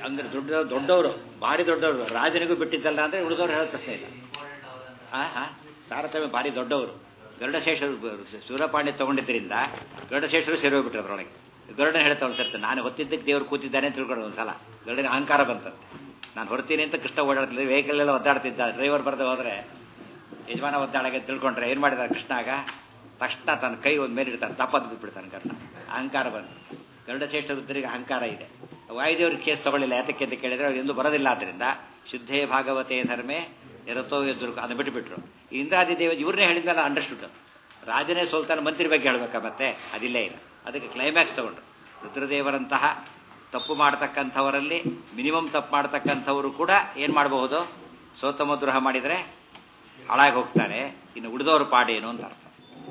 ಅಂದ್ರೆ ದೊಡ್ಡ ದೊಡ್ಡವರು ಭಾರಿ ದೊಡ್ಡವರು ರಾಜನಿಗೂ ಬಿಟ್ಟಿದ್ದಲ್ಲ ಅಂದರೆ ಉಳಿದವ್ರು ಹೇಳೋ ಪ್ರಶ್ನೆ ಇಲ್ಲ ಹಾಂ ಹಾಂ ತಾರತಮ್ಯ ಭಾರಿ ದೊಡ್ಡವರು ಗರುಡಶೇಷರು ಸೂರ್ಯಪಾಂಡ್ಯ ತಗೊಂಡಿದ್ದರಿಂದ ಗರುಡಶೇಷರು ಸೇರಿ ಹೋಗ್ಬಿಟ್ರು ಅದರೊಳಗೆ ಗರುಡನ ಹೇಳ್ತಾ ಹೊಂಟಿರ್ತಾನೆ ನಾನು ಹೊತ್ತಿದ್ದಕ್ಕೆ ದೇವರು ಕೂತಿದ್ದಾನೆ ಅಂತ ತಿಳ್ಕೊಳ್ಳೋದು ಒಂದು ಸಲ ಗರುಡನ ಅಹಂಕಾರ ಬಂತಂತೆ ನಾನು ಹೊರ್ತೀನಿ ಅಂತ ಕೃಷ್ಣ ಓಡಾಡ್ತಿದ್ದೆ ವೆಹಿಕಲ್ ಎಲ್ಲ ಒದ್ದಾಡ್ತಿದ್ದ ಡ್ರೈವರ್ ಬರದೆ ಹೋದರೆ ಯಜಮಾನ ಒದ್ದಾಡಕ್ಕೆ ತಿಳ್ಕೊಂಡ್ರೆ ಏನು ಮಾಡಿದ ಕೃಷ್ಣ ಆಗ ತಕ್ಷಣ ತನ್ನ ಕೈ ಒಂದು ಮೇಲೆ ಇಡ್ತಾನೆ ತಪ್ಪದ್ದು ಬಿಟ್ಬಿಡ್ತಾನೆ ಕರ್ಣ ಅಹಂಕಾರ ಬಂತು ಗರುಡ ಶ್ರೇಷ್ಠ ವೃದ್ಧರಿಗೆ ಅಹಂಕಾರ ಇದೆ ವಾಯುದೇವ್ರಿಗೆ ಕೇಸ್ ತಗೊಳ್ಳಿಲ್ಲ ಯಾತಕ್ಕೆ ಅಂತ ಕೇಳಿದ್ರೆ ಅವ್ರು ಎಂದು ಬರೋದಿಲ್ಲ ಆದ್ದರಿಂದ ಶುದ್ಧೇ ಭಾಗವತೆ ಧರ್ಮೇ ಎರತೋ ಎದುರು ಅದನ್ನು ಬಿಟ್ಟುಬಿಟ್ರು ಇಂದ್ರಾದಿ ದೇವ ಇವ್ರನ್ನೇ ಹೇಳಿದ್ಮೇಲೆ ಅಂಡರ್ಸ್ಟುಡ್ ರಾಜನೇ ಸೋಲ್ತಾನೆ ಮಂತ್ರಿ ಬಗ್ಗೆ ಹೇಳ್ಬೇಕಾ ಮತ್ತೆ ಅದಿಲ್ಲೇ ಇಲ್ಲ ಅದಕ್ಕೆ ಕ್ಲೈಮ್ಯಾಕ್ಸ್ ತಗೊಂಡ್ರು ರುದ್ರದೇವರಂತಹ ತಪ್ಪು ಮಾಡ್ತಕ್ಕಂಥವರಲ್ಲಿ ಮಿನಿಮಮ್ ತಪ್ಪು ಮಾಡ್ತಕ್ಕಂಥವರು ಕೂಡ ಏನು ಮಾಡಬಹುದು ಸೋತಮದ್ರೋಹ ಮಾಡಿದರೆ ಹಾಳಾಗಿ ಹೋಗ್ತಾರೆ ಇನ್ನು ಉಳಿದವರು ಪಾಡೇನು ಅಂತ ಅರ್ಥ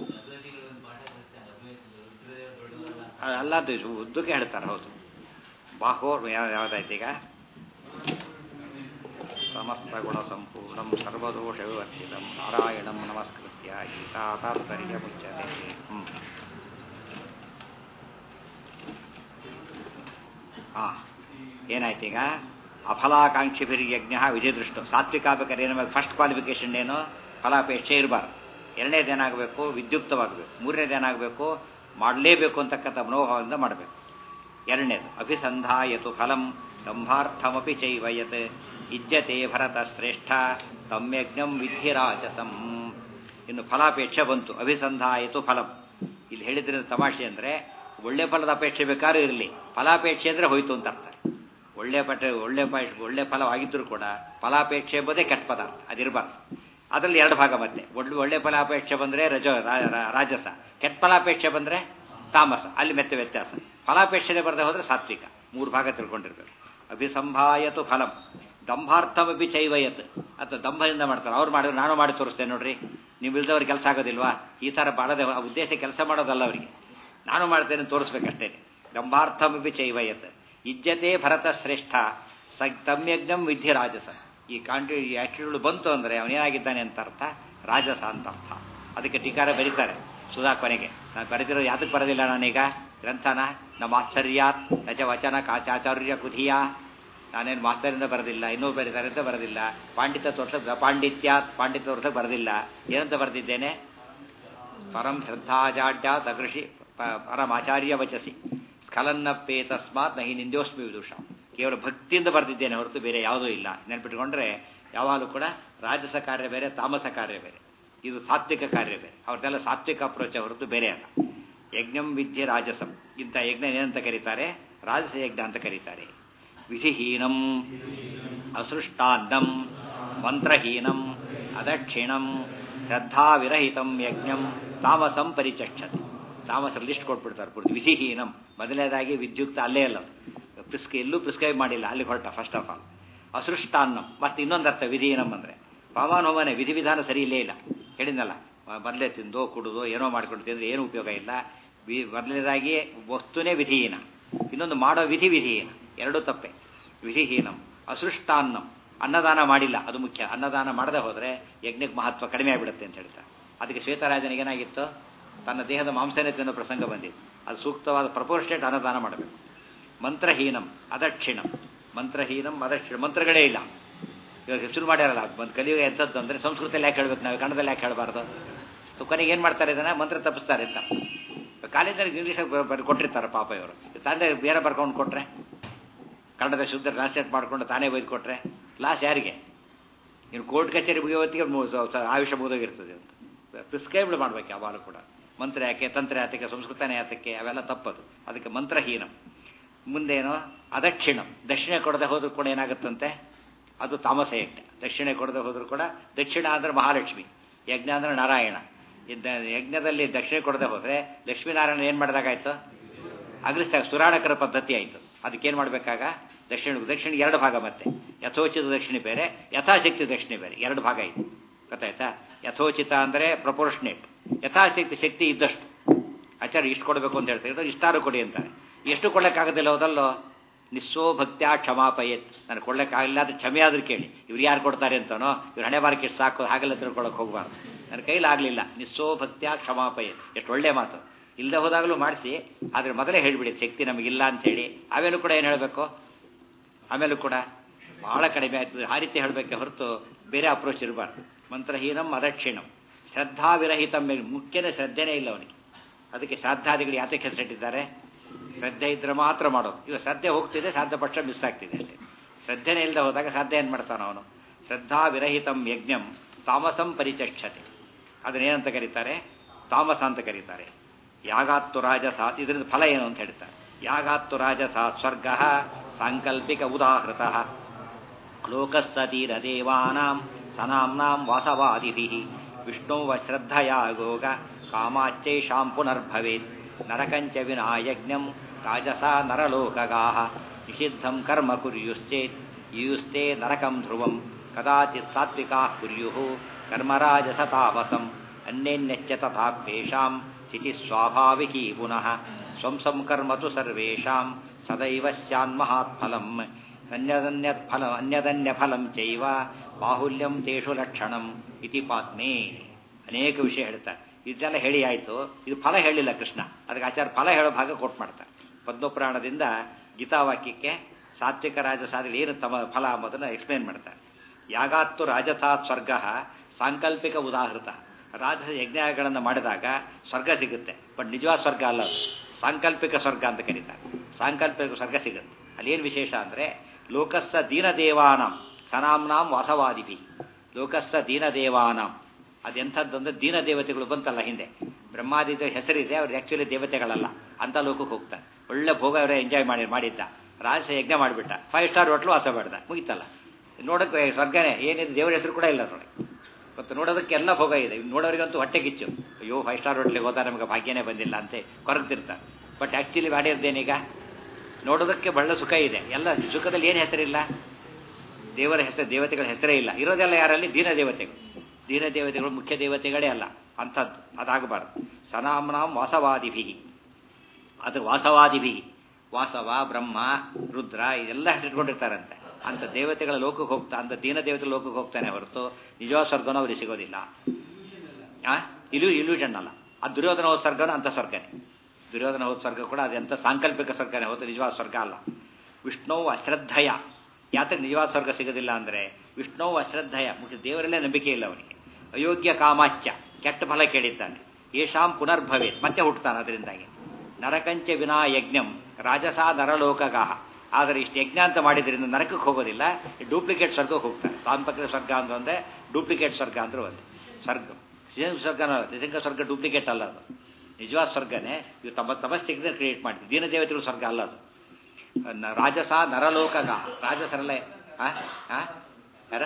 ಅಲ್ಲ ಅದು ಉದ್ದಕ್ಕೆ ಹೇಳ್ತಾರೆ ಹೌದು ಬಾಹೋ ಯಾವ್ದಾಯ್ತು ಈಗ ಸಮಸ್ತ ಗುಣ ಸಂಪೂರ್ಣಂ ಸರ್ವದೋಷ ವಿವರ್ಜಿತಂ ನಾರಾಯಣಂ ನಮಸ್ಕೃತ್ಯ ಗೀತಾ ತಾತ್ಪರ್ಯ ಮುಚ್ಚತೆ ಹ್ಮ್ ಹಾ ಏನಾಯ್ತು ಈಗ ಅಫಲಾಕಾಂಕ್ಷಿಭಿರ್ಯಜ್ಞ ವಿಧಿದೃಷ್ಟು ಸಾತ್ವಿಕಾಬೇಕಾದ್ರೆ ಏನು ಫಸ್ಟ್ ಕ್ವಾಲಿಫಿಕೇಶನ್ ಏನು ಫಲಾಪೇಕ್ಷೆ ಇರಬಾರ್ದು ಎರಡನೇದೇನಾಗಬೇಕು ವಿದ್ಯುಕ್ತವಾಗಬೇಕು ಮೂರನೇದೇನಾಗಬೇಕು ಮಾಡಲೇಬೇಕು ಅಂತಕ್ಕಂಥ ಮನೋಭಾವದಿಂದ ಮಾಡಬೇಕು ಎರಡನೇದು ಅಭಿಸಂಧಾಯತು ಫಲಂ ದಂಭಾರ್ಥಮಪಿ ಚೈವಯತ್ ಇಜ್ಜತೆ ಭರತ ಶ್ರೇಷ್ಠ ತಮ್ಯಜ್ಞಂ ವಿಧಿರಾಜಸಂ ಇನ್ನು ಫಲಾಪೇಕ್ಷೆ ಬಂತು ಅಭಿಸಂಧಾಯತು ಫಲಂ ಇಲ್ಲಿ ಹೇಳಿದ್ರಿಂದ ತಮಾಷೆ ಅಂದರೆ ಒಳ್ಳೆ ಫಲದ ಅಪೇಕ್ಷೆ ಬೇಕಾದ್ರೂ ಇರಲಿ ಫಲಾಪೇಕ್ಷೆ ಅಂದರೆ ಹೋಯ್ತು ಅಂತ ಅರ್ಥ ಒಳ್ಳೆ ಪಟ್ಟ ಒಳ್ಳೆ ಪ ಒಳ್ಳೆ ಫಲವಾಗಿದ್ದರೂ ಕೂಡ ಫಲಾಪೇಕ್ಷೆ ಎಂಬುದೇ ಕೆಟ್ಟ ಪದಾರ್ಥ ಅದಿರಬಾರ್ದು ಅದರಲ್ಲಿ ಎರಡು ಭಾಗ ಮತ್ತೆ ಒಳ್ಳೆ ಒಳ್ಳೆ ಫಲಾಪೇಕ್ಷೆ ಬಂದರೆ ರಜ ರಾಜಸ ಕೆಟ್ಟ ಫಲಾಪೇಕ್ಷೆ ಬಂದರೆ ತಾಮಸ ಅಲ್ಲಿ ಮೆತ್ತ ವ್ಯತ್ಯಾಸ ಫಲಾಪೇಕ್ಷೆ ಬರದೆ ಹೋದರೆ ಸಾತ್ವಿಕ ಮೂರು ಭಾಗ ತಿಳ್ಕೊಂಡಿರ್ಬೇಕು ಅಭಿಸಂಭಾಯತು ಫಲಂ ದಂಭಾರ್ಥಮಪಿ ಚೈವಯತ್ ಅಥವಾ ದಂಭದಿಂದ ಮಾಡ್ತಾರೆ ಅವ್ರು ಮಾಡಿದ್ರೆ ನಾನು ಮಾಡಿ ತೋರಿಸ್ತೇನೆ ನೋಡ್ರಿ ನೀವು ಇಲ್ದವ್ರಿಗೆ ಕೆಲಸ ಆಗೋದಿಲ್ವಾ ಈ ಥರ ಮಾಡದೆ ಆ ಉದ್ದೇಶ ಕೆಲಸ ಮಾಡೋದಲ್ಲ ಅವರಿಗೆ ನಾನು ಮಾಡ್ತೇನೆ ತೋರಿಸ್ಬೇಕಷ್ಟೇ ದಂಭಾರ್ಥಮಪಿ ಚೈವಯತ್ ಇಜ್ಜತೆ ಭರತ ಶ್ರೇಷ್ಠ ಸ ತಮ್ಯಜ್ಞಂ ವಿಧಿ ರಾಜಸ ಈ ಕಾಂಟಿ ಈ ಆಟಿಟ್ಯೂಡ್ ಬಂತು ಅಂದರೆ ಅವನೇನಾಗಿದ್ದಾನೆ ಅಂತ ಅರ್ಥ ರಾಜಸ ಅಂತ ಅರ್ಥ ಅದಕ್ಕೆ ಟೀಕಾರ ಬರೀತಾರೆ ಸುಧಾ ಕೊನೆಗೆ ನಾನು ಬರೆದಿರೋ ಯಾತಕ್ಕೆ ಬರೋದಿಲ್ಲ ನಾನೀಗ ಗ್ರಂಥನ ನಮ್ಮ ಆಶ್ಚರ್ಯಾತ್ ನಚ ವಚನ ಕಾಚಾಚಾರ್ಯ ಕುಧಿಯ ನಾನೇನು ಮಾಸ್ತರಿಂದ ಬರೆದಿಲ್ಲ ಇನ್ನೂ ಬರೀತಾರೆ ಅಂತ ಬರೆದಿಲ್ಲ ಪಾಂಡಿತ್ಯ ತೋರ್ಸ ಪಾಂಡಿತ್ಯಾತ್ ಪಾಂಡಿತ್ಯ ತೋರ್ಸ ಬರೆದಿಲ್ಲ ಏನಂತ ಬರೆದಿದ್ದೇನೆ ಪರಂ ಶ್ರದ್ಧಾಜಾಡ್ಯ ತಕೃಷಿ ಪರಮಾಚಾರ್ಯ ವಚಸಿ ಸ್ಖಲನ್ನಪ್ಪೇ ತಸ್ಮಾತ್ ನಹಿ ನಿಂದೋಸ್ಮಿ ವಿದುಷ ಕೇವಲ ಭಕ್ತಿಯಿಂದ ಬರೆದಿದ್ದೇನೆ ಹೊರತು ಬೇರೆ ಯಾವುದೂ ಇಲ್ಲ ನೆನ್ಪಿಟ್ಕೊಂಡ್ರೆ ಯಾವಾಗಲೂ ಕೂಡ ರಾಜಸ ಕಾರ್ಯ ಬೇರೆ ತಾಮಸ ಕಾರ್ಯ ಬೇರೆ ಇದು ಸಾತ್ವಿಕ ಕಾರ್ಯ ಬೇರೆ ಅವ್ರದ್ದೆಲ್ಲ ಸಾತ್ವಿಕ ಅಪ್ರೋಚ ಹೊರತು ಬೇರೆ ಅಲ್ಲ ಯಜ್ಞಂ ವಿದ್ಯೆ ರಾಜಸಂ ಇಂಥ ಯಜ್ಞ ಏನಂತ ಕರೀತಾರೆ ರಾಜಸ ಯಜ್ಞ ಅಂತ ಕರೀತಾರೆ ವಿಧಿಹೀನಂ ಅಸೃಷ್ಟಾನ್ನಂ ಮಂತ್ರಹೀನಂ ಅದಕ್ಷಿಣಂ ಶ್ರದ್ಧಾವಿರಹಿತಂ ಯಜ್ಞಂ ತಾಮಸಂ ಪರಿಚಕ್ಷತೆ ತಾಮಸರು ಲಿಸ್ಟ್ ಕೊಟ್ಬಿಡ್ತಾರೆ ಪೂರ್ತಿ ವಿಧಿಹೀನಂ ಮೊದಲನೇದಾಗಿ ವಿದ್ಯುಕ್ತ ಅಲ್ಲೇ ಅಲ್ಲ ಪ್ರಿಸ್ಕ್ ಎಲ್ಲೂ ಪ್ರಿಸ್ಕ್ರೈಬ್ ಮಾಡಿಲ್ಲ ಅಲ್ಲಿ ಹೊರಟ ಫಸ್ಟ್ ಆಫ್ ಆಲ್ ಅಸೃಷ್ಟಾನ್ನಂ ಮತ್ತು ಇನ್ನೊಂದು ಅರ್ಥ ವಿಧಿಹೀನಂ ಅಂದರೆ ಪವಮಾನ ಹೋಮನೆ ವಿಧಿವಿಧಾನ ಸರಿ ಇಲ್ಲೇ ಇಲ್ಲ ಹೇಳಿದ್ನಲ್ಲ ಮೊದಲೇ ತಿಂದೋ ಕುಡಿದೋ ಏನೋ ಮಾಡ್ಕೊಂಡು ತಿಂದ್ರೆ ಏನು ಉಪಯೋಗ ಇಲ್ಲ ಮೊದಲನೇದಾಗಿ ವಸ್ತುನೇ ವಿಧಿಹೀನ ಇನ್ನೊಂದು ಮಾಡೋ ವಿಧಿ ವಿಧಿಹೀನ ಎರಡೂ ತಪ್ಪೆ ವಿಧಿಹೀನಂ ಅಸೃಷ್ಟಾನ್ನಂ ಅನ್ನದಾನ ಮಾಡಿಲ್ಲ ಅದು ಮುಖ್ಯ ಅನ್ನದಾನ ಮಾಡದೆ ಹೋದರೆ ಯಜ್ಞಕ್ಕೆ ಮಹತ್ವ ಕಡಿಮೆ ಆಗಿಬಿಡುತ್ತೆ ಅಂತ ಹೇಳ್ತಾರೆ ಅದಕ್ಕೆ ಶ್ವೇತರಾಜನಿಗೆ ಏನಾಗಿತ್ತು ತನ್ನ ದೇಹದ ಮಾಂಸನೇ ತಿನ್ನೋ ಪ್ರಸಂಗ ಬಂದಿತ್ತು ಅದು ಸೂಕ್ತವಾದ ಪ್ರಪೋರ್ಷೇಟ್ ಅನ್ನದಾನ ಮಾಡಬೇಕು ಮಂತ್ರಹೀನಂ ಅದಕ್ಷಿಣಂ ಮಂತ್ರಹೀನಂ ಅದಕ್ಷಿಣ ಮಂತ್ರಗಳೇ ಇಲ್ಲ ಇವಾಗ ಶುರು ಮಾಡ್ಯಾರಲ್ಲ ಒಂದು ಕಲಿಯುಗ ಎಂಥದ್ದು ಅಂದರೆ ಸಂಸ್ಕೃತಿಯಲ್ಲಿ ಯಾಕೆ ಹೇಳ್ಬೇಕು ನಾವು ಕನ್ನಡದಲ್ಲಿ ಯಾಕೆ ಹೇಳಬಾರ್ದು ಸೊ ಕೊನೆಗೆ ಏನು ಮಾಡ್ತಾರೆ ಇದನ್ನು ಮಂತ್ರ ತಪ್ಪಿಸ್ತಾರೆ ಅಂತ ಕಾಲೇಜಲ್ಲಿ ಇಂಗ್ಲೀಷಾಗಿ ಬರ್ ಕೊಟ್ಟಿರ್ತಾರೆ ಪಾಪ ಇವರು ತಂದೆ ಬೇರೆ ಬರ್ಕೊಂಡು ಕೊಟ್ಟರೆ ಕನ್ನಡದ ಶುದ್ಧ ಟ್ರಾನ್ಸ್ಲೇಟ್ ಮಾಡಿಕೊಂಡು ತಾನೇ ಬೈದು ಕೊಟ್ಟರೆ ಕ್ಲಾಸ್ ಯಾರಿಗೆ ಇನ್ನು ಕೋರ್ಟ್ ಕಚೇರಿ ಮುಗಿಯೋತ್ತಿಗೆ ಆಯುಷ್ಯ ಮುಗಿದೋಗಿರ್ತದೆ ಅಂತ ಪ್ರಿಸ್ಕ್ರೈಬ್ಡ್ ಮಾಡ್ಬೇಕು ಯಾವಾಗಲೂ ಕೂಡ ಮಂತ್ರ ಯಾಕೆ ತಂತ್ರ ಯಾತಕ್ಕೆ ಸಂಸ್ಕೃತನೇ ಯಾತಕ್ಕೆ ಅವೆಲ್ಲ ತಪ್ಪದು ಅದಕ್ಕೆ ಮಂತ್ರಹೀನಂ ಮುಂದೇನು ಅದಕ್ಷಿಣಂ ದಕ್ಷಿಣ ಕೊಡದೆ ಹೋದ್ರೂ ಕೂಡ ಏನಾಗುತ್ತಂತೆ ಅದು ತಾಮಸ ಯಜ್ಞ ದಕ್ಷಿಣೆ ಕೊಡದೆ ಹೋದ್ರೂ ಕೂಡ ದಕ್ಷಿಣ ಅಂದರೆ ಮಹಾಲಕ್ಷ್ಮಿ ಯಜ್ಞ ಅಂದರೆ ನಾರಾಯಣ ಇದ್ದ ಯಜ್ಞದಲ್ಲಿ ದಕ್ಷಿಣೆ ಕೊಡದೆ ಹೋದರೆ ಲಕ್ಷ್ಮೀನಾರಾಯಣ ಏನು ಮಾಡಿದಾಗಾಯ್ತು ಅಗ್ರಿಸ್ತಾಗ ಸುರಾಣಕರ ಪದ್ಧತಿ ಆಯಿತು ಅದಕ್ಕೇನು ಮಾಡಬೇಕಾಗ ದಕ್ಷಿಣ ದಕ್ಷಿಣ ಎರಡು ಭಾಗ ಮತ್ತೆ ಯಥೋಚಿತ ದಕ್ಷಿಣೆ ಬೇರೆ ಯಥಾಶಕ್ತಿ ದಕ್ಷಿಣೆ ಬೇರೆ ಎರಡು ಭಾಗ ಇದೆ ಗೊತ್ತಾಯ್ತಾ ಯಥೋಚಿತ ಅಂದರೆ ಪ್ರಪೋರ್ಷನೇಟ್ ಯಥಾಶಕ್ತಿ ಶಕ್ತಿ ಇದ್ದಷ್ಟು ಆಚಾರ್ಯ ಇಷ್ಟು ಕೊಡಬೇಕು ಅಂತ ಹೇಳ್ತಾರೆ ಇಷ್ಟಾರು ಕೊಡಿ ಅಂತಾರೆ ಎಷ್ಟು ಕೊಡೋಕ್ಕಾಗೋದಿಲ್ಲ ಹೋದಲ್ಲೋ ನಿಸ್ಸೋ ಭಕ್ತ್ಯಾ ಕ್ಷಮಾಪಯತ್ ನಾನು ಕೊಡ್ಲಿಕ್ಕಾಗಲಿಲ್ಲ ಅದು ಕ್ಷಮೆ ಆದ್ರೂ ಕೇಳಿ ಇವ್ರು ಯಾರು ಕೊಡ್ತಾರೆ ಅಂತನೋ ಇವ್ರು ಹಣೆ ಬಾರಕ್ಕೆ ಎಷ್ಟು ಸಾಕು ಹಾಗೆಲ್ಲ ತಿಳ್ಕೊಳಕ್ಕೆ ಹೋಗಬಾರ್ದು ನನ್ನ ಕೈಲಿ ಆಗಲಿಲ್ಲ ನಿಸ್ಸೋ ಭಕ್ತ್ಯಾ ಕ್ಷಮಾಪಯತ್ ಎಷ್ಟು ಒಳ್ಳೆ ಮಾತು ಇಲ್ಲದೆ ಹೋದಾಗಲೂ ಮಾಡಿಸಿ ಆದರೆ ಮೊದಲೇ ಹೇಳಿಬಿಡಿ ಶಕ್ತಿ ನಮಗಿಲ್ಲ ಅಂತೇಳಿ ಅವೇನು ಕೂಡ ಏನು ಹೇಳಬೇಕು ಆಮೇಲೂ ಕೂಡ ಬಹಳ ಕಡಿಮೆ ಆಗ್ತದೆ ಆ ರೀತಿ ಹೇಳಬೇಕೆ ಹೊರತು ಬೇರೆ ಅಪ್ರೋಚ್ ಇರಬಾರ್ದು ಮಂತ್ರಹೀನಂ ಅದಕ್ಷಿಣಂ ಶ್ರದ್ಧಾವಿರಹಿತಂ ಮುಖ್ಯನೇ ಶ್ರದ್ಧೆನೇ ಇಲ್ಲ ಅವನಿಗೆ ಅದಕ್ಕೆ ಶ್ರಾದ್ದಾದಿಗಳು ಯಾತಕ್ಕೆ ಹೆಸರಿಟ್ಟಿದ್ದಾರೆ ಶ್ರದ್ಧೆ ಇದ್ರೆ ಮಾತ್ರ ಮಾಡೋದು ಇವಾಗ ಶ್ರದ್ಧೆ ಹೋಗ್ತಿದೆ ಶ್ರಾದ್ದ ಪಕ್ಷ ಮಿಸ್ ಆಗ್ತಿದೆ ಅಲ್ಲಿ ಶ್ರದ್ಧೆನೇ ಇಲ್ಲದೆ ಹೋದಾಗ ಶ್ರದ್ಧೆ ಏನು ಮಾಡ್ತಾನೆ ಅವನು ಶ್ರದ್ಧಾವಿರಹಿತಂ ಯಜ್ಞಂ ತಾಮಸಂ ಪರಿಚಕ್ಷತೆ ಅದನ್ನೇನಂತ ಕರೀತಾರೆ ತಾಮಸ ಅಂತ ಕರೀತಾರೆ ಯಾಗಾತ್ತು ರಾಜಸ ಇದರಿಂದ ಫಲ ಏನು ಅಂತ ಹೇಳ್ತಾರೆ ಯಾಗಾತ್ತು ರಾಜಸ ಸ್ವರ್ಗ ಸಾಂಕಲ್ಪಿಕ ಉದಾಹೃತ ಲೋಕಸ್ಸತೀರದೇವಾನಾಂ ಸನಾಂನಾಂ ವಾಸವಾದಿಭಿ ವಿಷ್ಣುವ ಶ್ರದ್ಧಯಾ ಯೋಗ ಕಾಮಾಚ್ಚೈಷಾಂ ಪುನರ್ಭವೇತ್ ನರಕಂಚ ವಿನಾಯಜ್ಞಂ ರಾಜಸ ನರಲೋಕಗಾಹ ನಿಷಿದ್ಧಂ ಕರ್ಮ ಕುರ್ಯುಶ್ಚೇತ್ ಯೂಸ್ತೆ ನರಕಂ ಧ್ರುವಂ ಕದಾಚಿತ್ ಸಾತ್ವಿಕಾ ಕುರ್ಯು ಕರ್ಮರಾಜಸ ತಾಮಸಂ ಅನ್ಯನ್ಯಚ್ಚ ತಥಾಪ್ಯೇಷಾಂ ಸ್ಥಿತಿ ಸ್ವಾಭಾವಿಕೀ ಪುನಃ ಸ್ವಂ ಸಂಕರ್ಮ ತು ಸರ್ವೇಷಾಂ ಸದೈವ ಸ್ಯಾನ್ಮಹಾತ್ಫಲಂ ಅನ್ಯದನ್ಯತ್ ಫಲ ಅನ್ಯದನ್ಯ ಫಲಂ ಚೈವ ಬಾಹುಲ್ಯಂ ತೇಷು ಲಕ್ಷಣಂ ಇತಿ ಪಾತ್ಮೇ ಅನೇಕ ವಿಷಯ ಹೇಳ್ತಾರೆ ಇದೆಲ್ಲ ಹೇಳಿ ಆಯಿತು ಇದು ಫಲ ಹೇಳಿಲ್ಲ ಕೃಷ್ಣ ಅದಕ್ಕೆ ಆಚಾರ ಫಲ ಹೇಳೋ ಭಾಗ ಕೊಟ್ಟು ಮಾಡ್ತಾರೆ ಪದ್ಮಪುರಾಣದಿಂದ ಗೀತಾವಾಕ್ಯಕ್ಕೆ ಸಾತ್ವಿಕ ರಾಜಸಾದಿಗಳು ಏನು ತಮ್ಮ ಫಲ ಎಂಬುದನ್ನು ಎಕ್ಸ್ಪ್ಲೇನ್ ಮಾಡ್ತಾರೆ ಯಾಗಾತ್ತು ರಾಜಸಾತ್ ಸ್ವರ್ಗ ಸಾಂಕಲ್ಪಿಕ ಉದಾಹೃತ ರಾಜಸ ಯಜ್ಞಗಳನ್ನು ಮಾಡಿದಾಗ ಸ್ವರ್ಗ ಸಿಗುತ್ತೆ ಬಟ್ ನಿಜವಾದ ಸ್ವರ್ಗ ಅಲ್ಲ ಅದು ಸಾಂಕಲ್ಪಿಕ ಸ್ವರ್ಗ ಅಂತ ಕರೀತಾರೆ ಸಾಂಕಲ್ಪಿಕ ಸ್ವರ್ಗ ಸಿಗುತ್ತೆ ಅಲ್ಲೇನು ವಿಶೇಷ ಅಂದರೆ ಲೋಕಸ್ಸ ದೀನದೇವಾನಾಂ ಸನಾಂನಾಂ ವಾಸವಾದಿಭಿ ಲೋಕಸ್ಸ ದೀನದೇವಾನಾಂ ಅದೆಂಥದ್ದಂದ್ರೆ ದೀನ ದೇವತೆಗಳು ಬಂತಲ್ಲ ಹಿಂದೆ ಬ್ರಹ್ಮಾದಿ ಹೆಸರಿದೆ ಅವ್ರು ಆ್ಯಕ್ಚುಲಿ ದೇವತೆಗಳಲ್ಲ ಅಂತ ಲೋಕಕ್ಕೆ ಹೋಗ್ತಾರೆ ಒಳ್ಳೆ ಭೋಗ ಅವರೇ ಎಂಜಾಯ್ ಮಾಡಿ ಮಾಡಿದ್ದ ರಾಜ ಯಜ್ಞ ಮಾಡಿಬಿಟ್ಟ ಫೈವ್ ಸ್ಟಾರ್ ಹೋಟ್ಲು ವಾಸ ಮಾಡ್ದ ಮುಗಿತಲ್ಲ ನೋಡೋಕ್ಕೆ ಸ್ವರ್ಗನೇ ಏನಿದೆ ದೇವರ ಹೆಸರು ಕೂಡ ಇಲ್ಲ ನೋಡಿ ಮತ್ತು ನೋಡೋದಕ್ಕೆ ಎಲ್ಲ ಭೋಗ ಇದೆ ನೋಡೋರಿಗಂತೂ ಹೊಟ್ಟೆ ಕಿಚ್ಚು ಅಯ್ಯೋ ಫೈವ್ ಸ್ಟಾರ್ ಹೋಟ್ಲಿಗೆ ಹೋದ ನಮಗೆ ಭಾಗ್ಯನೇ ಬಂದಿಲ್ಲ ಅಂತ ಕೊರಗ್ತಿರ್ತಾರೆ ಬಟ್ ಆ್ಯಕ್ಚುಲಿ ಮಾಡಿರ್ದೇನೀಗ ನೋಡೋದಕ್ಕೆ ಬಹಳ ಸುಖ ಇದೆ ಎಲ್ಲ ಸುಖದಲ್ಲಿ ಏನು ಹೆಸರಿಲ್ಲ ದೇವರ ಹೆಸರು ದೇವತೆಗಳ ಹೆಸರೇ ಇಲ್ಲ ಇರೋದೆಲ್ಲ ಯಾರಲ್ಲಿ ದೀನ ದೇವತೆಗಳು ದೀನ ದೇವತೆಗಳು ಮುಖ್ಯ ದೇವತೆಗಳೇ ಅಲ್ಲ ಅಂಥದ್ದು ಅದಾಗಬಾರ್ದು ಸನಾಮ್ನಾಂ ವಾಸವಾದಿಭಿ ಅದು ವಾಸವಾದಿಭಿ ವಾಸವ ಬ್ರಹ್ಮ ರುದ್ರ ಇದೆಲ್ಲ ಹೆಸರಿಟ್ಕೊಂಡಿರ್ತಾರಂತೆ ಅಂಥ ದೇವತೆಗಳ ಲೋಕಕ್ಕೆ ಹೋಗ್ತಾ ಅಂತ ದೀನ ದೇವತೆ ಲೋಕಕ್ಕೆ ಹೋಗ್ತಾನೆ ಹೊರತು ನಿಜವಾದ ಸ್ವರ್ಗನೂ ಅವ್ರಿಗೆ ಸಿಗೋದಿಲ್ಲ ಆ ಇಲು ಇಲ್ಯೂಷನ್ ಅಲ್ಲ ಆ ದುರ್ಯೋಧನ ಹೋದ ಸ್ವರ್ಗನೂ ಅಂಥ ಸ್ವರ್ಗನೇ ದುರ್ಯೋಧನ ಹೋದ ಸ್ವರ್ಗ ಕೂಡ ಅದೆಂಥ ಸಾಂಕಲ್ಪಿಕ ಸ್ವರ್ಗನೇ ಹೊತ್ತು ನಿಜವಾದ ಸ್ವರ್ಗ ಅಲ್ಲ ವಿಷ್ಣುವು ಅಶ್ರದ್ಧಯ ಯಾತಕ್ಕೆ ನಿಜವಾದ ಸ್ವರ್ಗ ಸಿಗೋದಿಲ್ಲ ಅಂದರೆ ವಿಷ್ಣುವು ಅಶ್ರದ್ಧಯ ಮುಖ್ಯ ದೇವರಲ್ಲೇ ನಂಬಿಕೆ ಇಲ್ಲ ಅವನಿಗೆ ಅಯೋಗ್ಯ ಕಾಮಾಚ್ಯ ಕೆಟ್ಟ ಫಲ ಕೇಳಿದ್ದಾನೆ ಯಶಾಂ ಪುನರ್ಭವೇ ಮತ್ತೆ ಹುಟ್ಟುತ್ತಾನೆ ಅದರಿಂದಾಗಿ ನರಕಂಚ ವಿನಾ ಯಜ್ಞಂ ರಾಜಸಾ ನರಲೋಕಗಾಹ ಆದರೆ ಇಷ್ಟು ಯಜ್ಞ ಅಂತ ಮಾಡಿದ್ರಿಂದ ನರಕಕ್ಕೆ ಹೋಗೋದಿಲ್ಲ ಡೂಪ್ಲಿಕೇಟ್ ಸ್ವರ್ಗಕ್ಕೆ ಹೋಗ್ತಾರೆ ಸಾಂಪಕ್ರ ಸ್ವರ್ಗ ಅಂತ ಒಂದೇ ಡೂಪ್ಲಿಕೇಟ್ ಸ್ವರ್ಗ ಅಂದ್ರೆ ಒಂದು ಸ್ವರ್ಗ ನಿಜ ಸ್ವರ್ಗನ ನಿಜಂಗ ಸ್ವರ್ಗ ಡೂಪ್ಲಿಕೇಟ್ ಅಲ್ಲ ಅದು ನಿಜವಾದ ಸ್ವರ್ಗನೇ ಇವು ತಮ್ಮ ತಪಸ್ಸಿಗೆ ಕ್ರಿಯೇಟ್ ಮಾಡ್ತೀವಿ ದೀನ ದೇವತೆಗಳು ಸ್ವರ್ಗ ಅಲ್ಲ ಅದು ನ- ರಾಜಸ ನರಲೋಕಗ ರಾಜಸರಲ್ಲೇ ಆ? ಆ? ಯಾರ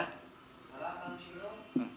ಹ್ಮ್.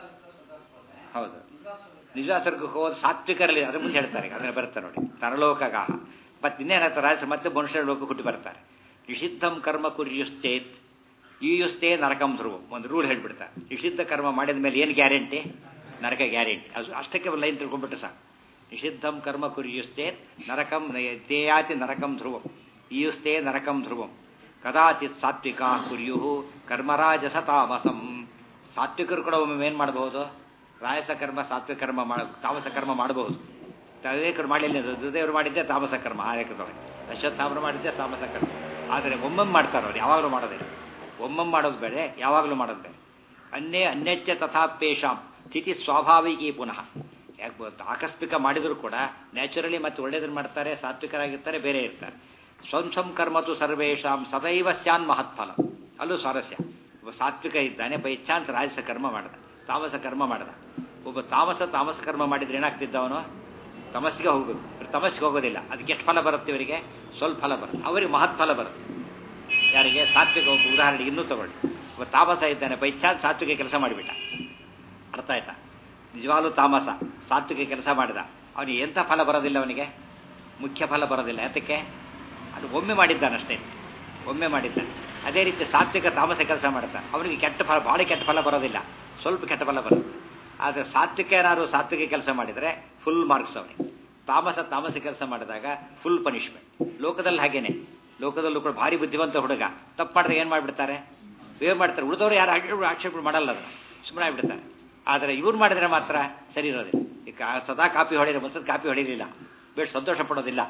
ಹೌದು ನಿಜವಾದ ಸ್ವರ್ಗಕ್ಕೆ ಹೋದ ಸಾತ್ವಿಕರಲ್ಲಿ ಅದ್ರ ಮುಂದೆ ಹೇಳ್ತಾರೆ ಅದನ್ನ ಬರ್ತಾರೆ ನೋಡಿ ನರಲೋಕಗಾಹ ಮತ್ತೆ ಇನ್ನೇನಾಗ್ತಾರೆ ರಾಜ ಮತ್ತೆ ಮನುಷ್ಯರ ಲೋಕ ಹುಟ್ಟಿ ಬರ್ತಾರೆ ನಿಷಿದ್ಧಂ ಕರ್ಮ ಕುರ್ಯುಶ್ಚೇತ್ ಈಯುಸ್ತೇ ನರಕಂ ಧ್ರುವ ಒಂದು ರೂಲ್ ಹೇಳ್ಬಿಡ್ತಾರೆ ನಿಷಿದ್ಧ ಕರ್ಮ ಮಾಡಿದ ಮೇಲೆ ಏನು ಗ್ಯಾರಂಟಿ ನರಕ ಗ್ಯಾರಂಟಿ ಅದು ಅಷ್ಟಕ್ಕೆ ಒಂದು ಲೈನ್ ತಿಳ್ಕೊಂಡ್ಬಿಟ್ಟು ಸಾಕು ನಿಷಿದ್ಧಂ ಕರ್ಮ ಕುರ್ಯುಶ್ಚೇತ್ ನರಕಂ ತೇಯಾತಿ ನರಕಂ ಧ್ರುವಂ ಈಯುಸ್ತೇ ನರಕಂ ಧ್ರುವಂ ಕದಾಚಿತ್ ಸಾತ್ವಿಕಾ ಕುರ್ಯು ಕರ್ಮರಾಜಸ ತಾಮಸಂ ಸಾತ್ವಿಕರು ಕೂಡ ಒಮ್ಮೆ ಏನು ಮಾಡಬಹುದು ರಾಯಸ ಕರ್ಮ ಸಾತ್ವಿಕ ಕರ್ಮ ಮಾಡ ತಾಮಸ ಕರ್ಮ ಮಾಡಬಹುದು ತದೇಕರು ಮಾಡಲಿಲ್ಲ ದುರ್ದೇವರು ಮಾಡಿದ್ದೆ ತಾಮಸ ಕರ್ಮ ಆಯಕದೊಳಗೆ ಅಶ್ವತ್ಥಾಮರು ಮಾಡಿದ್ದೆ ತಾಮಸ ಕರ್ಮ ಆದರೆ ಒಮ್ಮೊಮ್ಮೆ ಮಾಡ್ತಾರೆ ಅವ್ರು ಯಾವಾಗಲೂ ಮಾಡೋದಿಲ್ಲ ಒಮ್ಮೊಮ್ಮೆ ಮಾಡೋದು ಬೇಡ ಯಾವಾಗಲೂ ಮಾಡೋದು ಬೇಡ ಅನ್ಯ ಅನ್ಯಚ್ಚ ತಥಾಪೇಶಾಂ ಸ್ಥಿತಿ ಸ್ವಾಭಾವಿಕಿ ಪುನಃ ಯಾಕೆ ಗೊತ್ತಾ? ಆಕಸ್ಮಿಕ ಮಾಡಿದರೂ ಕೂಡ ನ್ಯಾಚುರಲಿ ಮತ್ತೆ ಒಳ್ಳೇದನ್ನು ಮಾಡ್ತಾರೆ ಸಾತ್ವಿಕರಾಗಿರ್ತಾರೆ ಬೇರೆ ಇರ್ತಾರೆ ಸ್ವಂ ಸ್ವಂ ಕರ್ಮತು ಸರ್ವೇಶಾಂ ಸದೈವ ಸ್ಯಾನ್ ಮಹತ್ಫಲ ಅಲ್ಲೂ ಸ್ವಾರಸ್ಯ ಒಬ್ಬ ಸಾತ್ವಿಕ ಇದ್ದಾನೆ ಬೈ ಚಾನ್ಸ್ ರಾಜಸ ಕರ್ಮ ಮಾಡ್ದ ತಾಮಸ ಕರ್ಮ ಮಾಡ್ದ ಒಬ್ಬ ತಾಮಸ ತಾಮಸ ಕರ್ಮ ಮಾಡಿದ್ರೆ ಏನಾಗ್ತಿದ್ದ ಅವನು ತಮಸ್ಸಿಗೆ ಹೋಗೋದು ಇವ್ರು ತಮಸ್ಸಿಗೆ ಹೋಗೋದಿಲ್ಲ ಅದಕ್ಕೆ ಎಷ್ಟು ಫಲ ಬರುತ್ತೆ ಇವರಿಗೆ ಸ್ವಲ್ಪ ಫಲ ಬರುತ್ತೆ ಅವರಿಗೆ ಮಹತ್ ಫಲ ಬರುತ್ತೆ ಯಾರಿಗೆ ಸಾತ್ವಿಕ ಒಬ್ಬ ಉದಾಹರಣೆಗೆ ಇನ್ನೂ ತಗೊಳ್ಳಿ ಒಬ್ಬ ತಾಮಸ ಇದ್ದಾನೆ ಬೈ ಚಾನ್ಸ್ ಸಾತ್ವಿಕ ಕೆಲಸ ಮಾಡಿಬಿಟ್ಟ ಅರ್ಥ ಆಯ್ತಾ ನಿಜವಾಗ್ಲೂ ತಾಮಸ ಸಾತ್ವಿಕ ಕೆಲಸ ಮಾಡಿದ ಅವನಿಗೆ ಎಂಥ ಫಲ ಬರೋದಿಲ್ಲ ಅವನಿಗೆ ಮುಖ್ಯ ಫಲ ಬರೋದಿಲ್ಲ ಯಾತಕ್ಕೆ ಅದು ಒಮ್ಮೆ ಮಾಡಿದ್ದಾನಷ್ಟೇ ಒಮ್ಮೆ ಮಾಡಿದ್ದಾನೆ ಅದೇ ರೀತಿ ಸಾತ್ವಿಕ ತಾಮಸ ಕೆಲಸ ಮಾಡ್ತಾನೆ ಅವನಿಗೆ ಕೆಟ್ಟ ಫಲ ಭಾಳ ಕೆಟ್ಟ ಫಲ ಬರೋದಿಲ್ಲ ಸ್ವಲ್ಪ ಕೆಟ್ಟ ಫಲ ಬರುತ್ತೆ ಆದರೆ ಸಾತ್ವಿಕ ಏನಾದ್ರು ಸಾತ್ವಿಕ ಕೆಲಸ ಮಾಡಿದರೆ ಫುಲ್ ಮಾರ್ಕ್ಸ್ ಅವನಿಗೆ ತಾಮಸ ತಾಮಸ ಕೆಲಸ ಮಾಡಿದಾಗ ಫುಲ್ ಪನಿಷ್ಮೆಂಟ್ ಲೋಕದಲ್ಲಿ ಹಾಗೇನೆ ಲೋಕದಲ್ಲೂ ಕೂಡ ಭಾರಿ ಬುದ್ಧಿವಂತ ಹುಡುಗ ತಪ್ಪು ಮಾಡಿದ್ರೆ ಏನು ಮಾಡಿಬಿಡ್ತಾರೆ ಬೇವ್ ಮಾಡ್ತಾರೆ ಉಳಿದವರು ಯಾರು ಆಕ್ಷೇಪ ಆಕ್ಷೇಪ ಮಾಡಲ್ಲ ಅದನ್ನ ಸುಮ್ಮನೆ ಆಗ್ಬಿಡ್ತಾರೆ ಆದರೆ ಇವ್ರು ಮಾಡಿದ್ರೆ ಮಾತ್ರ ಸರಿ ಇರೋದಿಲ್ಲ ಈಗ ಸದಾ ಕಾಪಿ ಹೊಡೆಯಲ್ಲ ಒಂದ್ಸತಿ ಕಾಪಿ ಹೊಡೆಯಲಿಲ್ಲ ಬೇಡ ಸಂತೋಷ ಪಡೋದಿಲ್ಲ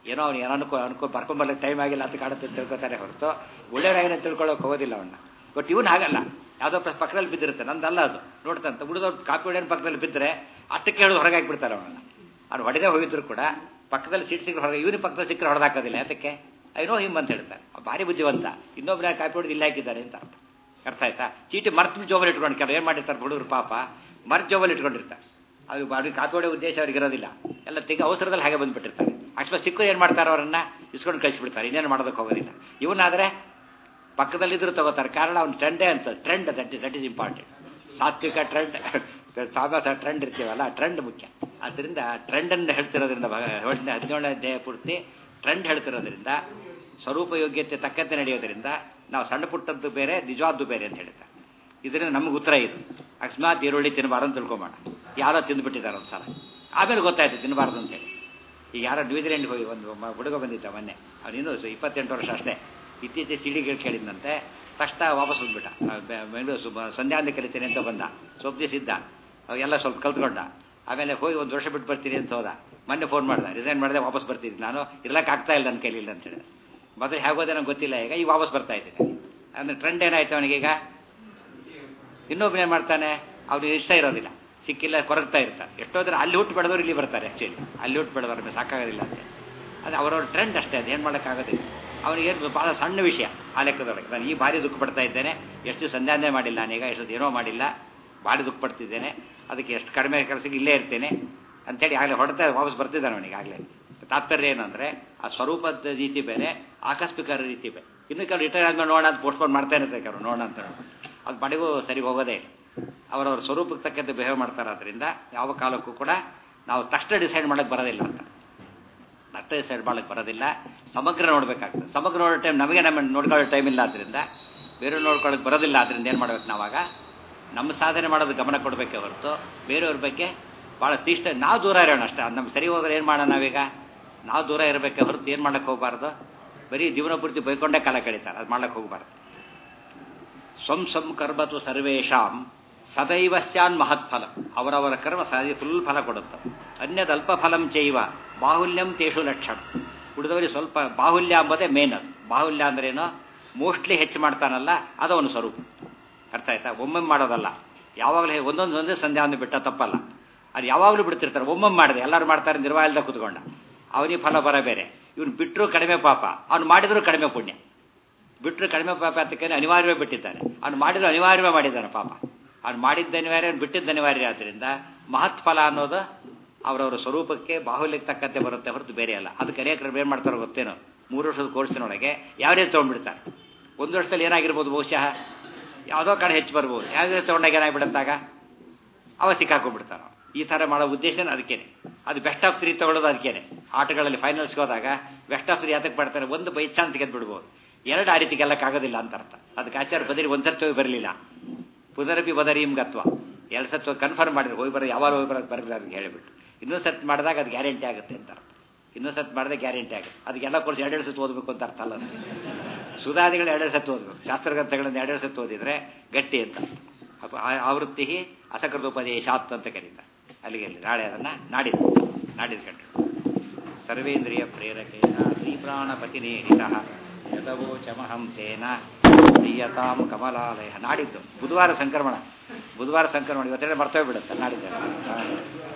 ಏನೋ ಅವ್ನು ಏನೋ ಅನ್ಕೋ ಅನ್ಕೋ ಬರ್ಕೊಂಬರ್ಲಿಕ್ಕೆ ಟೈಮ್ ಆಗಿಲ್ಲ ಅಂತ ಕಾಡುತ್ತೆ ಅಂತ ತಿಳ್ಕೊತಾರೆ ಹೊರತು ಒಳ್ಳೆಯವ್ರಾಗಿನ ತಿಳ್ಕೊಳ್ಳೋಕೆ ಹೋಗೋದಿಲ್ಲ ಅವನ್ನ ಬಟ್ ಇವನು ಹಾಗಲ್ಲ ಯಾವುದೋ ಪ್ರ- ಪಕ್ಕದಲ್ಲಿ ಬಿದ್ದಿರುತ್ತೆ ನಂದಲ್ಲ ಅದು ನೋಡ್ತಂತ ಉಳಿದವ್ರು ಕಾಪಿ ಹೊಡೆಯನ್ ಪಕ್ಕದಲ್ಲಿ ಬಿದ್ದರೆ ಅಟ್ಟಕ್ಕೆ ಹೇಳಿ ಹೊರಗೆ ಹಾಕ್ಬಿಡ್ತಾರೆ ಅವನನ್ನ ಅವ್ನು ಹೊಡೆದೇ ಹೋಗಿದ್ರು ಕೂಡ ಪಕ್ಕದಲ್ಲಿ ಸೀಟ್ ಸಿಕ್ಕರೆ ಹೊರಗೆ ಇವನು ಪಕ್ಕದಲ್ಲಿ ಸಿಕ್ಕರೆ ಹೊಡೆದಾಕೋದಿಲ್ಲ ಯಾತಕ್ಕೆ ಐನೋ ಹಿಮ್ ಅಂತ ಹೇಳ್ತಾರೆ ಅವ್ನು ಭಾರಿ ಬುದ್ಧಿವಂತ ಇನ್ನೊಬ್ಬರ ಕಾಪಿ ಹೊಡೆದು ಇಲ್ಲ ಹಾಕಿದ್ದಾರೆ ಅಂತ ಅರ್ಥ ಅರ್ಥ ಆಯ್ತಾ ಚೀಟಿ ಮರ್ತು ಜೋಬಲ್ಲಿ ಇಟ್ಕೊಂಡು ಕೆಲವು ಏನು ಮಾಡಿರ್ತಾರೆ ಹುಡುಗರು ಪಾಪ ಮರ್ತು ಜೋಬಲ್ಲಿ ಇಟ್ಕೊಂಡಿರ್ತಾರೆ ಅದು ಅವ್ರಿಗೆ ಕಾಪಿ ಹೊಡೆಯೋ ಉದ್ದೇಶ ಅವ್ರಿಗೆ ಇರೋದಿಲ್ಲ ಎಲ್ಲ ತೆಗೆ ಅವಸರದಲ್ಲಿ ಹಾಗೆ ಬಂದ್ಬಿಟ್ಟಿರ್ತಾರೆ ಅಕಸ್ಮಾತ್ ಸಿಕ್ಕು ಏನು ಮಾಡ್ತಾರೆ ಅವರನ್ನ ಇಸ್ಕೊಂಡು ಕಳಿಸ್ಬಿಡ್ತಾರೆ ಇನ್ನೇನು ಮಾಡೋದಕ್ಕೆ ಹೋಗೋದಿಲ್ಲ ಇವನಾದರೆ ಪಕ್ಕದಲ್ಲಿದ್ದರೂ ತಗೋತಾರೆ ಕಾರಣ ಅವ್ನು ಟ್ರೆಂಡೇ ಅಂತ trend that is that is important ಸಾತ್ವಿಕ ಟ್ರೆಂಡ್ ಸಾಮಾಸ ಟ್ರೆಂಡ್ ಇರ್ತೀವಲ್ಲ ಟ್ರೆಂಡ್ ಮುಖ್ಯ ಆದ್ದರಿಂದ ಟ್ರೆಂಡನ್ನು ಹೇಳ್ತಿರೋದ್ರಿಂದ ಹದಿನೇಳನೇ ಅಧ್ಯಾಯ ಪೂರ್ತಿ ಟ್ರೆಂಡ್ ಹೇಳ್ತಿರೋದ್ರಿಂದ ಸ್ವರೂಪ ಯೋಗ್ಯತೆ ತಕ್ಕಂತೆ ನಡೆಯೋದ್ರಿಂದ ನಾವು ಸಣ್ಣ ಪುಟ್ಟದ್ದು ಬೇರೆ ನಿಜವಾದ್ದು ಬೇರೆ ಅಂತ ಹೇಳ್ತಾರೆ ಇದರಿಂದ ನಮ್ಗೆ ಉತ್ತರ ಇದು ಅಕಸ್ಮಾತ್ ಈರುಳ್ಳಿ ತಿನ್ನಬಾರ್ದು ಅಂತ ತಿಳ್ಕೊಂಬೋಣ ಯಾರೋ ತಿಂದುಬಿಟ್ಟಿದ್ದಾರೆ ಒಂದು ಸಲ ಆಮೇಲೆ ಗೊತ್ತಾಯ್ತು ತಿನ್ನಬಾರ್ದು ಅಂತೇಳಿ ಈಗ ಯಾರೋ ನ್ಯೂಜಿಲೆಂಡ್ಗೆ ಹೋಗಿ ಒಂದು ಮ- ಹುಡುಗ ಬಂದಿದ್ದ ಮೊನ್ನೆ ಅವನಿನ್ನು ಇಪ್ಪತ್ತೆಂಟು ವರ್ಷ ಅಷ್ಟೇ ಇತ್ತೀಚೆಗೆ ಸಿಡಿಗಳು ಕೇಳಿದಂತೆ ತಕ್ಷಣ ವಾಪಸ್ ಬಂದ್ಬಿಟ್ಟ ಆ, ಬೆ- ಬೆಂಗಳೂರು ಸುಬ್ಬ ಸಂಧ್ಯಾಂದ ಕಲಿತೇನೆ ಅಂತ ಬಂದ ಸ್ವಲ್ಪ ದಿವಸ ಇದ್ದ ಅವೆಲ್ಲ ಸ್ವಲ್ಪ ಕಲ್ತ್ಕೊಂಡ ಆಮೇಲೆ ಹೋಗಿ ಒಂದು ವರ್ಷ ಬಿಟ್ಟು ಬರ್ತೀನಿ ಅಂತ ಹೋದ ಮೊನ್ನೆ ಫೋನ್ ಮಾಡ್ದೆ ರಿಸೈನ್ ಮಾಡಿದೆ ವಾಪಸ್ ಬರ್ತೀನಿ ನಾನು ಇರ್ಲಕ್ಕೆ ಆಗ್ತಾ ಇಲ್ಲ ನನ್ನ ಕೈಲಿಲ್ಲ ಅಂತ ಹೇಳಿ ಮೊದಲು ಹೇಗೋದೆ ನಂಗೆ ಗೊತ್ತಿಲ್ಲ ಈಗ ಈಗ ವಾಪಸ್ ಬರ್ತಾ ಇದ್ದೀನಿ ಅಂದರೆ ಟ್ರೆಂಡ್ ಏನಾಯ್ತು ಅವನಿಗೀಗ ಇನ್ನೊಬ್ಬನೇ ಮಾಡ್ತಾನೆ ಅವ್ನಿಗೆ ಇಷ್ಟ ಇರೋದಿಲ್ಲ ಸಿಕ್ಕಿಲ್ಲ ಕೊರಗ್ತಾ ಇರ್ತಾರೆ ಎಷ್ಟೋ ಜನ ಅಲ್ಲಿ ಹುಟ್ಟು ಬೆಳೆದವ್ರು ಇಲ್ಲಿ ಬರ್ತಾರೆ ಆ್ಯಕ್ಚುಲಿ ಅಲ್ಲಿ ಹುಟ್ಟು ಬೆಳೆದವ್ರಿಗೆ ಸಾಕಾಗೋದಿಲ್ಲ ಅಂತ ಅದು ಅವರವ್ರ ಟ್ರೆಂಡ್ ಅಷ್ಟೇ ಅದು ಏನು ಮಾಡೋಕ್ಕಾಗೋದಿಲ್ಲ ಅವನಿಗೆ ಭಾಳ ಸಣ್ಣ ವಿಷಯ ಆ ಲೆಕ್ಕದೊಳಗೆ ನಾನು ಈ ಭಾರಿ ದುಃಖ ಪಡ್ತಾ ಇದ್ದೇನೆ ಎಷ್ಟು ಸಂಧ್ಯಾನೆ ಮಾಡಿಲ್ಲ ನಾನೀಗ ಎಷ್ಟು ಏನೋ ಮಾಡಿಲ್ಲ ಭಾರಿ ದುಃಖ ಪಡ್ತಿದ್ದೇನೆ ಅದಕ್ಕೆ ಎಷ್ಟು ಕಡಿಮೆ ಕೆಲಸಕ್ಕೆ ಇಲ್ಲೇ ಇರ್ತೇನೆ ಅಂಥೇಳಿ ಆಗಲೇ ಹೊಡೆತ ವಾಪಸ್ ಬರ್ತಿದ್ದಾನೆ ಅವನಿಗೆ ಆಗಲೇ ತಾತ್ಪರ್ಯ ಏನಂದರೆ ಆ ಸ್ವರೂಪದ ರೀತಿ ಬೇರೆ ಆಕಸ್ಮಿಕ ರೀತಿ ಬೇರೆ ಇನ್ನು ಕೆಲವು ರಿಟೈರ್ ಆದ್ಮೇಲೆ ನೋಡೋಣ ಅಂತ ಪೋಸ್ಟ್ಪೋನ್ ಮಾಡ್ತಾ ಇರ್ತಾರೆ ಕೆಲವರು ನೋಡೋಣ ಅಂತ ಅದು ಮನೆಗೂ ಸರಿ ಹೋಗೋದೇ ಇಲ್ಲ ಅವರವ್ರ ಸ್ವರೂಪಕ್ಕೆ ತಕ್ಕಂತೆ ಬಿಹೇವ್ ಮಾಡ್ತಾರೆ ಅದರಿಂದ ಯಾವ ಕಾಲಕ್ಕೂ ಕೂಡ ನಾವು ತಕ್ಷಣ ಡಿಸೈಡ್ ಮಾಡೋಕ್ಕೆ ಬರೋದಿಲ್ಲ ಅಂತ ತಕ್ಷಣ ಡಿಸೈಡ್ ಮಾಡೋಕ್ಕೆ ಬರೋದಿಲ್ಲ ಸಮಗ್ರ ನೋಡಬೇಕಾಗ್ತದೆ ಸಮಗ್ರ ನೋಡೋ ಟೈಮ್ ನಮಗೆ ನಮ್ಮ ನೋಡ್ಕೊಳ್ಳೋ ಟೈಮ್ ಇಲ್ಲ ಆದ್ದರಿಂದ ಬೇರೆ ನೋಡ್ಕೊಳ್ಳೋಕೆ ಬರೋದಿಲ್ಲ ಆದ್ದರಿಂದ ಏನು ಮಾಡ್ಬೇಕು ನಾವಾಗ ನಮ್ಮ ಸಾಧನೆ ಮಾಡೋದು ಗಮನ ಕೊಡಬೇಕೆ ಹೊರತು ಬೇರೆಯವ್ರ ಬಗ್ಗೆ ಭಾಳ ತೀಷ್ಟ ನಾವು ದೂರ ಇರೋಣ ಅಷ್ಟೇ ಅದು ನಮ್ಗೆ ಸರಿ ಹೋದ್ರೆ ಏನು ಮಾಡೋಣ ನಾವೀಗ ನಾವು ದೂರ ಇರಬೇಕೆ ಹೊರತು ಏನು ಮಾಡಕ್ಕೆ ಹೋಗಬಾರ್ದು ಬರೀ ಜೀವನ ಪೂರ್ತಿ ಬೈಕೊಂಡೇ ಕಾಲ ಕಳೀತಾರೆ ಅದು ಮಾಡ್ಲಿಕ್ಕೆ ಹೋಗಬಾರ್ದು ಸ್ವಂ ಸ್ವಂ ಕರ್ಮತು ಸರ್ವೇಶಾಂ ಸದೈವ ಸ್ಯಾನ್ ಮಹತ್ಫಲ ಅವರವರ ಕರ್ಮ ಸಹಜ ಫುಲ್ ಫಲ ಕೊಡುತ್ತೆ ಅನ್ಯದ ಅಲ್ಪ ಫಲಂ ಚೈವ ಬಾಹುಲ್ಯಂ ತೇಷು ಲಕ್ಷಣ ಉಳಿದವರಿಗೆ ಸ್ವಲ್ಪ ಬಾಹುಲ್ಯ ಎಂಬುದೇ ಮೇನ್ ಅದು ಬಾಹುಲ್ಯ ಅಂದ್ರೇನು ಮೋಸ್ಟ್ಲಿ ಹೆಚ್ಚು ಮಾಡ್ತಾನಲ್ಲ ಅದು ಅವನ ಸ್ವರೂಪ ಅರ್ಥ ಆಯ್ತಾ ಒಮ್ಮೊಮ್ಮೆ ಮಾಡೋದಲ್ಲ ಯಾವಾಗಲೂ ಹೇ- ಒಂದೊಂದು ಒಂದೇ ಸಂಧ್ಯಾ ಒಂದು ಬಿಟ್ಟ ತಪ್ಪಲ್ಲ ಅದು ಯಾವಾಗಲೂ ಬಿಡ್ತಿರ್ತಾರೆ ಒಮ್ಮೊಮ್ಮೆ ಮಾಡಿದೆ ಎಲ್ಲರೂ ಮಾಡ್ತಾರೆ ನಿರ್ವಾಹಲ್ದ ಕೂತ್ಕೊಂಡ ಅವನಿಗೆ ಫಲ ಬರ ಬೇರೆ ಇವನು ಬಿಟ್ಟರು ಕಡಿಮೆ ಪಾಪ ಅವ್ನು ಮಾಡಿದ್ರು ಕಡಿಮೆ ಪುಣ್ಯ ಬಿಟ್ಟರು ಕಡಿಮೆ ಪಾಪ ಅದಕ್ಕೆ ಅನಿವಾರ್ಯವೇ ಬಿಟ್ಟಿದ್ದಾನೆ ಅವ್ನು ಮಾಡಿದ್ರು ಅನಿವಾರ್ಯವೇ ಮಾಡಿದ್ದಾನೆ ಪಾಪ ಅವ್ನು ಮಾಡಿದ್ದ ಅನಿವಾರ್ಯ ಅವ್ನು ಬಿಟ್ಟಿದ್ದ ಅನಿವಾರ್ಯ ಆದ್ದರಿಂದ ಮಹತ್ ಫಲ ಅನ್ನೋದು ಅವರವರ ಸ್ವರೂಪಕ್ಕೆ ಬಾಹುಲ್ಯಕ್ಕೆ ತಕ್ಕಂತೆ ಬರುತ್ತೆ ಹೊರತು ಬೇರೆ ಅಲ್ಲ ಅದಕ್ಕೆ ಅನೇಕರು ಏನು ಮಾಡ್ತಾರೋ ಗೊತ್ತೇನೋ ಮೂರು ವರ್ಷದ ಕೋರ್ಸಿನೊಳಗೆ ಯಾವ ರೀತಿ ತೊಗೊಂಡ್ಬಿಡ್ತಾರೆ ಒಂದು ವರ್ಷದಲ್ಲಿ ಏನಾಗಿರ್ಬೋದು ಬಹುಶಃ ಯಾವುದೋ ಕಡೆ ಹೆಚ್ಚು ಬರ್ಬೋದು ಯಾವ ರೀತಿ ತೊಗೊಂಡಾಗ ಏನಾಗ್ಬಿಡುತ್ತಾಗ ಅವ ಸಿಕ್ಕಾಕೊಂಡ್ಬಿಡ್ತಾನೆ ಈ ಥರ ಮಾಡೋ ಉದ್ದೇಶನೇ ಅದಕ್ಕೇನೆ ಅದು ಬೆಸ್ಟ್ ಆಫ್ ತ್ರೀ ತಗೊಳ್ಳೋದು ಅದಕ್ಕೇನೆ ಆಟಗಳಲ್ಲಿ ಫೈನಲ್ಸ್ಗೆ ಹೋದಾಗ ಬೆಸ್ಟ್ ಆಫ್ ತ್ರೀ ಯಾತಕ್ಕೆ ಪಡ್ತಾರೆ ಒಂದು ಬೈ ಚಾನ್ಸ್ ಗೆದ್ದು ಬಿಡ್ಬೋದು ಎರಡು ಆ ರೀತಿ ಗೆಲ್ಲಕ್ಕಾಗೋದಿಲ್ಲ ಅಂತ ಅರ್ಥ ಅದಕ್ಕೆ ಆಚಾರ ಬದರಿ ಒಂದು ಸರ್ತಿ ಬರಲಿಲ್ಲ ಪುನರಪಿ ಬದರಿಂ ಗತ್ವ ಎರಡು ಸತ್ತು ಕನ್ಫರ್ಮ್ ಮಾಡಿದ್ರು ಹೋಗಿ ಬರೋ ಯಾವಾಗ ಹೋಗಿ ಬರೋದು ಬರಲಿಲ್ಲ ಅಂತ ಹೇಳಿಬಿಟ್ಟು ಇನ್ನೊಂದು ಸರ್ತಿ ಮಾಡಿದಾಗ ಅದು ಗ್ಯಾರಂಟಿ ಆಗುತ್ತೆ ಅಂತ ಅರ್ಥ ಇನ್ನೊಂದು ಸರ್ತಿ ಮಾಡಿದ್ರೆ ಗ್ಯಾರಂಟಿ ಆಗುತ್ತೆ ಅದಕ್ಕೆಲ್ಲ ಕೋರ್ಸ್ ಎರಡೆರಡು ಸತ್ತು ಓದಬೇಕು ಅಂತ ಅರ್ಥ ಅಲ್ಲ ಅದು. ಸುಧಾದಿಗಳು ಎರಡೆರಡು ಸತ್ತು ಓದಬೇಕು ಶಾಸ್ತ್ರಗ್ರಂಥಗಳನ್ನು ಎರಡೆರಡು ಸತ್ತು ಓದಿದ್ರೆ ಗಟ್ಟಿ ಅಂತ ಅಪ್ಪ ಆ- ಆವೃತ್ತಿ ಅಸಕೃತೋಪದೇಶಾತ್ ಅಂತ ಕರೀತಾರೆ ಅಲ್ಲಿಗೆ ಅಲ್ಲಿ ನಾಳೆ ಅದನ್ನು ನಾಡಿದ್ದು ನಾಡಿದ್ದು ಕಂಡು ಸರ್ವೇಂದ್ರಿಯ ಪ್ರೇರಕೇನ ಶ್ರೀಪ್ರಾಣಪತಿನೇರಿತ ಯದವೋಚಮಹಂ ತೇನ ಪ್ರಿಯತಾಂ ಕಮಲಾಲಯ ನಾಡಿದ್ದು ಬುಧವಾರ ಸಂಕ್ರಮಣ ಬುಧವಾರ ಸಂಕ್ರಮಣ ಇವತ್ತೆಲ್ಲ ಮರ್ತೋಗ್ಬಿಡುತ್ತೆ ನಾಡಿದ್ದು